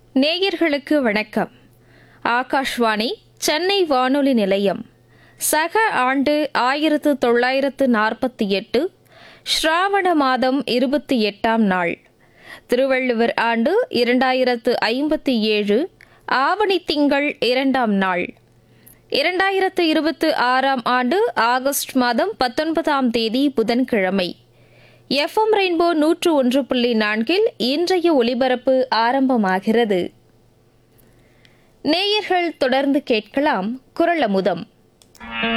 நேயர்களுக்கு வணக்கம் ஆகாஷ்வாணி சென்னை வானொலி நிலையம் சக ஆண்டு ஆயிரத்து தொள்ளாயிரத்து நாற்பத்தி எட்டு ஸ்ராவண மாதம் இருபத்தி எட்டாம் நாள் திருவள்ளுவர் ஆண்டு இரண்டாயிரத்து ஐம்பத்தி ஏழு ஆவணி திங்கள் இரண்டாம் நாள் இரண்டாயிரத்து இருபத்து ஆறாம் ஆண்டு ஆகஸ்ட் மாதம் பத்தொன்பதாம் தேதி புதன்கிழமை எஃப்எம் ரெயின்போ நூற்று ஒன்று புள்ளி நான்கில் இன்றைய ஒலிபரப்பு ஆரம்பமாகிறது நேயர்கள் தொடர்ந்து கேட்கலாம் குரல் அமுதம்